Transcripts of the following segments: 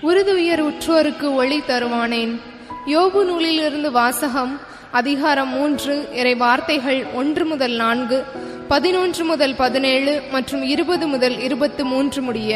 உறுதுயர் உற்றோருக்கு ஒளி தருவானேன் யோபு நூலிலிருந்து வாசகம் அதிகாரம் மூன்று இறை வார்த்தைகள் ஒன்று முதல் நான்கு பதினொன்று முதல் பதினேழு மற்றும் இருபது முதல் இருபத்து மூன்று முடிய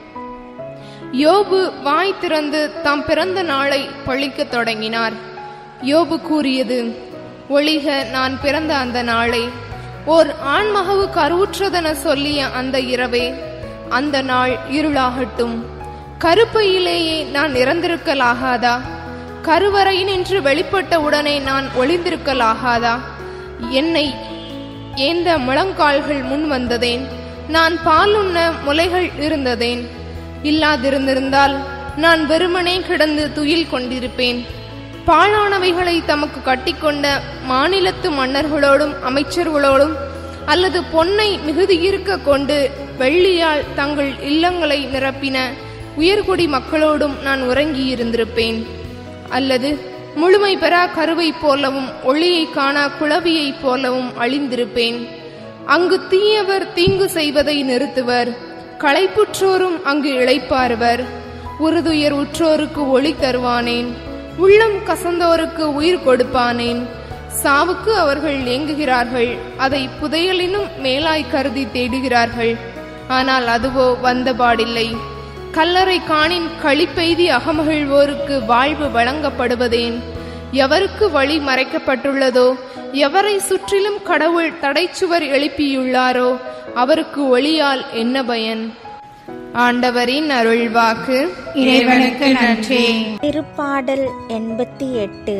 யோபு வாய் திறந்து தாம் பிறந்த நாளை பழிக்கத் தொடங்கினார் யோபு கூறியது ஒளிக நான் பிறந்த அந்த நாளை ஓர் ஆண்மகவு கருவுற்றதென சொல்லிய அந்த இரவே அந்த நாள் இருளாகட்டும் கருப்பையிலேயே நான் இறந்திருக்கலாகாதா கருவறையினின்று வெளிப்பட்ட உடனே நான் ஒளிந்திருக்கலாகாதா என்னை ஏந்த முழங்கால்கள் முன் வந்ததேன் நான் பாலுண்ண முலைகள் இருந்ததேன் இல்லாதிருந்திருந்தால் நான் வெறுமனே கிடந்து துயில் கொண்டிருப்பேன் பாழானவைகளை தமக்கு கட்டிக்கொண்ட மாநிலத்து மன்னர்களோடும் அமைச்சர்களோடும் அல்லது பொன்னை மிகுதியிருக்க கொண்டு வெள்ளியால் தங்கள் இல்லங்களை நிரப்பின உயர்குடி மக்களோடும் நான் உறங்கியிருந்திருப்பேன் அல்லது முழுமை பெறா கருவைப் போலவும் ஒளியை காணா குளவியைப் போலவும் அழிந்திருப்பேன் அங்கு தீயவர் தீங்கு செய்வதை நிறுத்துவர் களைப்புற்றோரும் அங்கு இளைப்பாறுவர் உறுதுயர் உற்றோருக்கு ஒளி தருவானேன் உள்ளம் கசந்தோருக்கு உயிர் கொடுப்பானேன் சாவுக்கு அவர்கள் ஏங்குகிறார்கள் அதை புதையலினும் மேலாய் கருதி தேடுகிறார்கள் ஆனால் அதுவோ வந்தபாடில்லை கல்லறை காணின் களிப்பெய்தி அகமகிழ்வோருக்கு வாழ்வு வழங்கப்படுவதேன் எவருக்கு வழி மறைக்கப்பட்டுள்ளதோ எவரை சுற்றிலும் கடவுள் தடைச்சுவர் எழுப்பியுள்ளாரோ அவருக்கு ஒளியால் என்ன பயன் ஆண்டவரின் அருள்வாக்கு இறைவனுக்கு நன்றி திருப்பாடல் எண்பத்தி எட்டு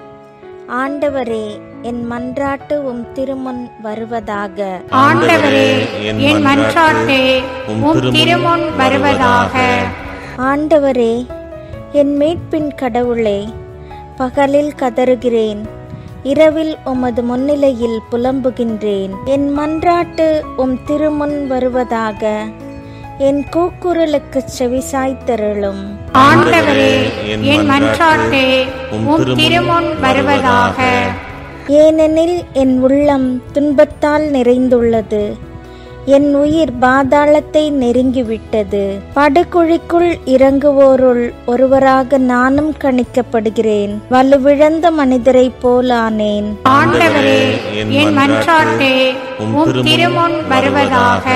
ஆண்டவரே என் மன்றாட்டு உம் திருமுன் வருவதாக ஆண்டவரே என் மன்றாட்டே உம் திருமுன் வருவதாக ஆண்டவரே என் மீட்பின் கடவுளே பகலில் கதறுகிறேன் இரவில் உமது முன்னிலையில் புலம்புகின்றேன் என் மன்றாட்டு உம் திருமுன் வருவதாக என் கூக்குரலுக்கு செவிசாய்த்தருளும் ஆண்டவரே என் மன்றாட்டே உம் திருமுன் வருவதாக ஏனெனில் என் உள்ளம் துன்பத்தால் நிறைந்துள்ளது என் உயிர் பாதாளத்தை நெருங்கிவிட்டது படுகுழிக்குள் இறங்குவோருள் ஒருவராக நானும் கணிக்கப்படுகிறேன் வலுவிழந்த மனிதரைப் போலானேன் ஆண்டவரே என் மன்றாட்டே உம் திருமுன் வருவதாக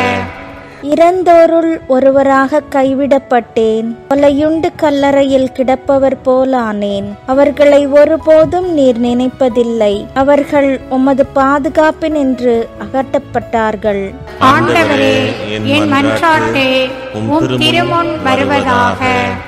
இறந்தோருள் ஒருவராக கைவிடப்பட்டேன் கொலையுண்டு கல்லறையில் கிடப்பவர் போலானேன் அவர்களை ஒருபோதும் நீர் நினைப்பதில்லை அவர்கள் உமது பாதுகாப்பினின்று அகற்றப்பட்டார்கள் ஆண்டவரே என் மன்றாட்டே உம் திருமுன் வருவதாக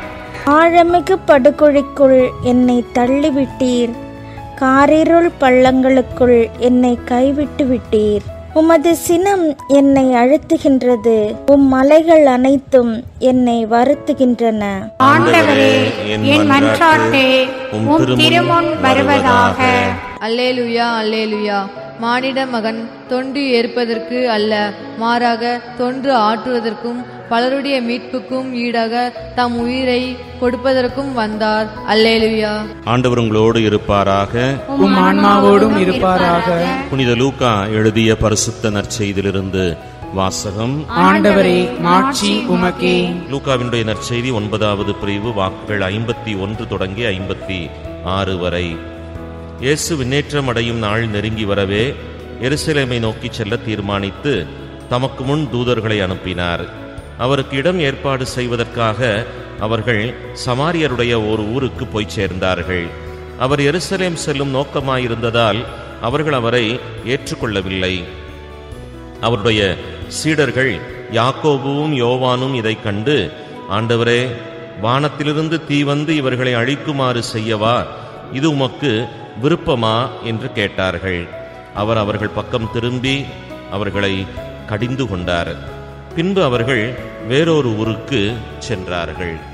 ஆழமிகு படுகுழிக்குள் என்னை தள்ளிவிட்டீர் காரிருள் பள்ளங்களுக்குள் என்னை கைவிட்டு விட்டீர் உமது சினம் என்னை அழுத்துகின்றது உம் மலைகள் அனைத்தும் என்னை வருத்துகின்றன ஆண்டவரே என் மன்றாட்டே உம் திருமுன் வருவதாக அல்லேலுயா அல்லேலுயா மானிட மகன் தொண்டு ஏற்பதற்கு அல்ல மாறாக தொன்று ஆற்றுவதற்கும் பலருடைய மீட்புக்கும் ஈடாக தம் உயிரை கொடுப்பதற்கும் வந்தார் அல்லேலுயா ஆண்டவர் உங்களோடு இருப்பாராக உம் ஆன்மாவோடும் இருப்பாராக புனித லூக்கா எழுதிய பரிசுத்த நற்செய்தியிலிருந்து வாசகம் ஆண்டவரே மாட்சி உமக்கே லூக்காவினுடைய நற்செய்தி ஒன்பதாவது பிரிவு வாக்குகள் ஐம்பத்தி ஒன்று தொடங்கி ஐம்பத்தி ஆறு வரை இயேசு விண்ணேற்றம் அடையும் நாள் நெருங்கி வரவே எருசலேமை நோக்கி செல்ல தீர்மானித்து தமக்கு முன் தூதர்களை அனுப்பினார் அவருக்கு இடம் ஏற்பாடு செய்வதற்காக அவர்கள் சமாரியருடைய ஒரு ஊருக்கு போய் சேர்ந்தார்கள் அவர் எருசலேம் செல்லும் நோக்கமாயிருந்ததால் அவர்கள் அவரை ஏற்றுக்கொள்ளவில்லை அவருடைய சீடர்கள் யாக்கோபுவும் யோவானும் இதைக் கண்டு ஆண்டவரே வானத்திலிருந்து தீ வந்து இவர்களை அழிக்குமாறு செய்யவா இது உமக்கு விருப்பமா என்று கேட்டார்கள் அவர் அவர்கள் பக்கம் திரும்பி அவர்களை கடிந்து கொண்டார் பின்பு அவர்கள் வேறொரு ஊருக்கு சென்றார்கள்